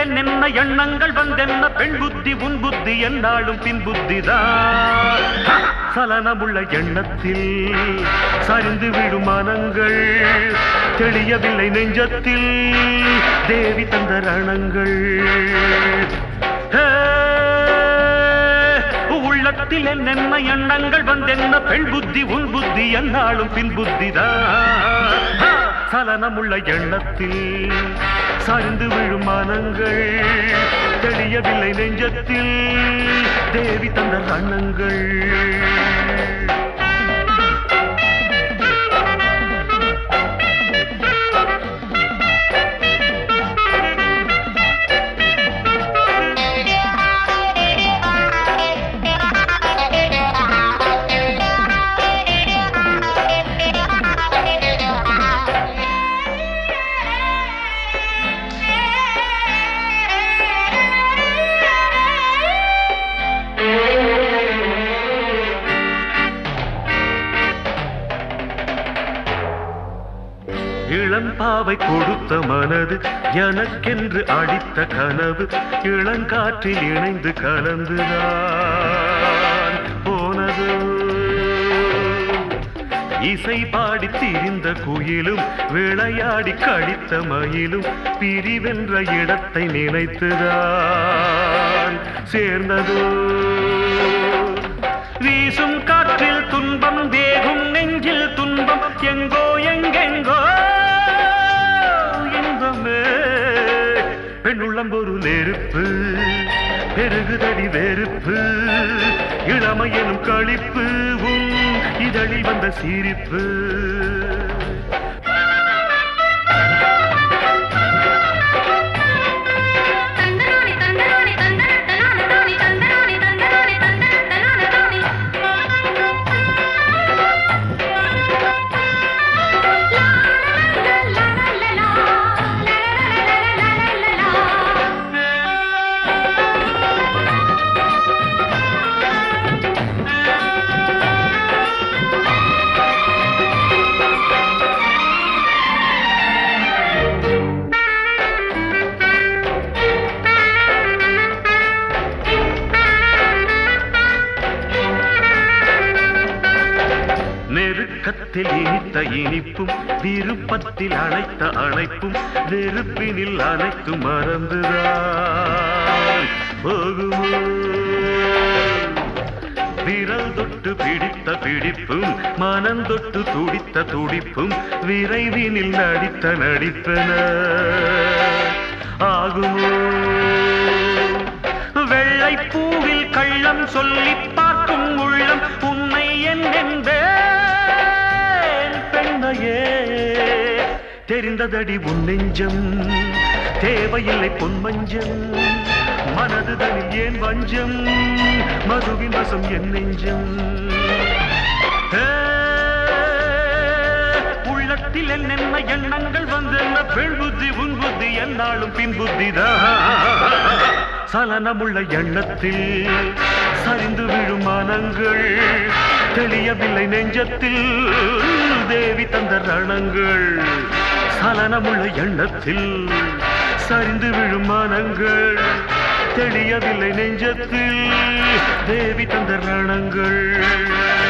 என்னென்ன எண்ணங்கள் வந்தென்ன பெண் புத்தி உன் புத்தி என்னாலும் பின் புத்திதான் சலனமுள்ள எண்ணத்தில் சரிந்து விடும் மனங்கள் தெளியவில்லை நெஞ்சத்தில் தேவி தந்த ரணங்கள் ஹே, உள்ளத்தில் என்னென்ன எண்ணங்கள் வந்தென்ன பெண் புத்தி உன் புத்தி என்னாலும் பின் புத்திதான் சலனமுள்ள எண்ணத்தில் சாய்ந்து விழும் மனங்கள் தெளியவில்லை நெஞ்சத்தில் தேவி தந்த கண்ணங்கள் இளம்பாவை கொடுத்த மனது எனக்கென்று அடித்த கனவு இளங்காற்றில் இணைந்து கலந்துதான் போனது இசை பாடி திரிந்த குயிலும் விளையாடி கழித்த மயிலும் பிரிவென்ற இடத்தை நினைத்துதான் சேர்ந்ததோ வீசும் காற்றில் துன்பம் வேகும் நெஞ்சில் துன்பம் எங்கோ எங்கெங்கோ இன்பமே பெண்ணுள்ளம் ஒரு நெருப்பு பெருகுதடி வெறுப்பு இளமையெனும் களிப்பு உன் இதழில் வந்த சிரிப்பு தந்தனானி தந்தனானி தந்தன தனான தானி தந்தனானி தந்தனானி தந்தன தனான தானி லா லா லா லா நெருக்கத்தில் இனித்த இனிப்பும் விருப்பத்தில் அழைத்த அழைப்பும் நெருப்பினில் அனைத்து மறந்துதான் போகுமோ விரல் தொட்டு பிடித்த பிடிப்பும் மனம் தொட்டு துடித்த துடிப்பும் விரைவினில் நடித்த நடிப்பன ஆகுமோ வெள்ளை பூவில் கள்ளம் சொல்லி பார்க்கும் உள்ளம் உன்னை என்னென்பேன் பெண்ணையே தெரிந்ததடி உன் நெஞ்சம் தேவையில்லை பொன்மஞ்சம் மனதுதனில் ஏன் வஞ்சம் மதுவின் வசம் என் நெஞ்சம் ஏ, உள்ளத்தில் என்னென்ன எண்ணங்கள் வந்தென்ன பெண் புத்தி உன் புத்தி என்னாலும் பின் புத்திதான் சலனமுள்ள எண்ணத்தில் சரிந்து விழும் மனங்கள் தெளியவில்லை நெஞ்சத்தில் தேவி தந்த ரணங்கள் சலனமுள்ள எண்ணத்தில் சரிந்து விழும் மனங்கள் தெளியவில்லை நெஞ்சத்தில் தேவி தந்த ரணங்கள்